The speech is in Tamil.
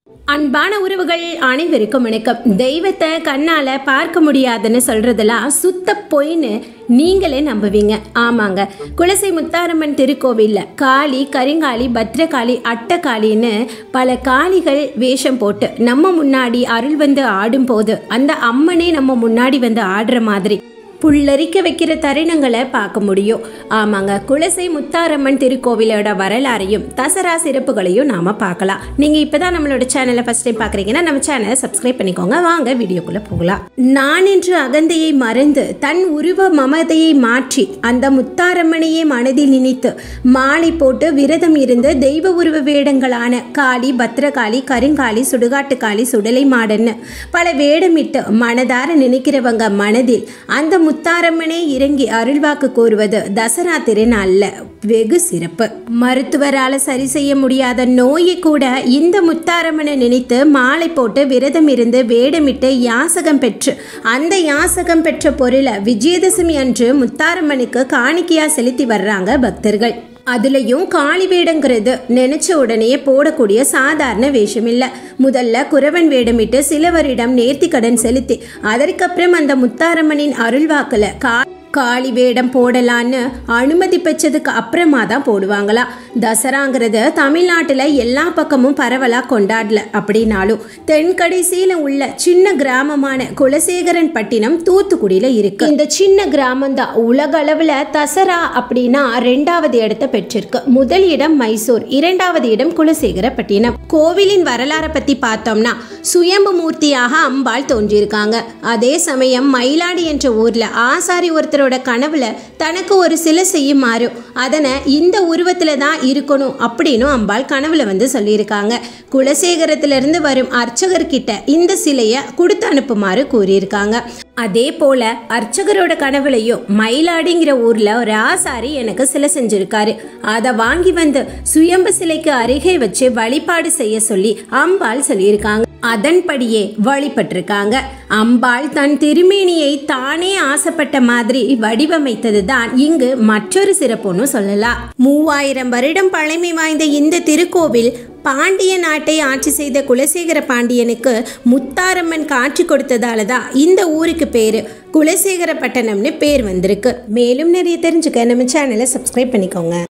அன்பான உறவுகள் அனைவருக்கும் வணக்கம் தெய்வத்தை கண்ணால பார்க்க முடியாதுன்னு சொல்றதெல்லாம் சுத்த பொய்ன்னு நீங்களே நம்புவீங்க ஆமாங்க குலசை முத்தாரம்மன் திருக்கோவில்ல காளி கரிங்காளி பத்ரகாளி அட்டகாளின்னு பல காளிகள் வேஷம் போட்டு நம்ம முன்னாடி அருள் வந்து ஆடும்போது அந்த அம்மனே நம்ம முன்னாடி வந்து ஆடுற மாதிரி புல்லரிக்க வைக்கிற தருணங்களை பார்க்க முடியும் ஆமாங்க குலசை முத்தாரம்மன் திருக்கோவிலோட வரலாறையும் தசரா சிறப்புகளையும் நாம பார்க்கலாம் நீங்க இப்பதான் நம்மளோட சேனலை ஃபர்ஸ்ட் டைம் பார்க்குறீங்கன்னா நம்ம சேனலை சப்ஸ்கிரைப் பண்ணிக்கோங்க வாங்க வீடியோக்குள்ள போகலாம் நான் என்று அகந்தையை மறந்து தன் உருவ மமதையை மாற்றி அந்த முத்தாரம்மனையே மனதில் நினைத்து மாலை போட்டு விரதம் இருந்து தெய்வ உருவ வேடங்களான காளி பத்ரகாளி கருங்காளி சுடுகாட்டுக்காளி சுடலை மாடன்னு பல வேடமிட்டு மனதார நினைக்கிறவங்க மனதில் அந்த முத்தாரம்மனே இறங்கி அருள்வாக்கு கூறுவது தசரா திருநாள்ல வெகு சிறப்பு மருத்துவரால சரி செய்ய முடியாத நோயை கூட இந்த முத்தாரம்மனை நினைத்து மாலை போட்டு விரதம் இருந்து வேடமிட்டு யாசகம் பெற்று அந்த யாசகம் பெற்ற பொருளை விஜயதசமி அன்று முத்தாரம்மனுக்கு காணிக்கையா செலுத்தி வர்றாங்க பக்தர்கள் அதுலயும் காளி வேடங்கிறது நினைச்ச உடனே போடக்கூடிய சாதாரண வேஷம் இல்ல முதல்ல குறவன் வேடமிட்டு சிலவரிடம் நேர்த்தி கடன் செலுத்தி அதற்கப்புறம் அந்த முத்தாரம்மனின் அருள்வாக்குல கா காளி வேடம் போடலான்னு அனுமதி பெற்றதுக்கு அப்புறமா தான் போடுவாங்களாம் தசராங்கிறது தமிழ்நாட்டில் எல்லா பக்கமும் பரவலாக கொண்டாடல அப்படின்னாலும் தென்கடைசியில் உள்ள சின்ன கிராமமான குலசேகரன் பட்டினம் தூத்துக்குடியில் இருக்கு இந்த சின்ன கிராமம் தான் உலக அளவில் தசரா அப்படின்னா ரெண்டாவது இடத்தை பெற்றிருக்கு முதல் இடம் மைசூர் இரண்டாவது இடம் குலசேகரப்பட்டினம் கோவிலின் வரலாறை பற்றி பார்த்தோம்னா சுயம்பு மூர்த்தியாக அம்பாள் தோன்றியிருக்காங்க அதே சமயம் மயிலாடி என்ற ஊரில் ஆசாரி ஒருத்தரோட கனவுல தனக்கு ஒரு சிலை செய்யுமாறு அதனை இந்த உருவத்தில் தான் இருக்கணும் அப்படின்னு அம்பாள் கனவுல வந்து சொல்லியிருக்காங்க குலசேகரத்திலிருந்து வரும் அர்ச்சகர்கிட்ட இந்த சிலையை கொடுத்து அனுப்புமாறு கூறியிருக்காங்க அதே போல அர்ச்சகரோட கனவுலையும் மயிலாடிங்கிற ஊர்ல ஒரு ஆசாரி எனக்கு சிலை செஞ்சிருக்காரு அதை வாங்கி வந்து சுயம்பு சிலைக்கு அருகே வச்சு வழிபாடு செய்ய சொல்லி அம்பாள் சொல்லியிருக்காங்க அதன்படியே வழிபட்டிருக்காங்க அம்பாள் தன் திருமேனியை தானே ஆசைப்பட்ட மாதிரி வடிவமைத்தது தான் இங்கு மற்றொரு சிறப்புன்னு சொல்லலாம் மூவாயிரம் வருடம் பழமை வாய்ந்த இந்த திருக்கோவில் பாண்டிய நாட்டை ஆட்சி செய்த குலசேகர பாண்டியனுக்கு முத்தாரம்மன் காட்சி கொடுத்ததால தான் இந்த ஊருக்கு பேரு குலசேகர பட்டணம்னு பேர் வந்திருக்கு மேலும் நிறைய தெரிஞ்சுக்க நம்ம சேனலை சப்ஸ்கிரைப் பண்ணிக்கோங்க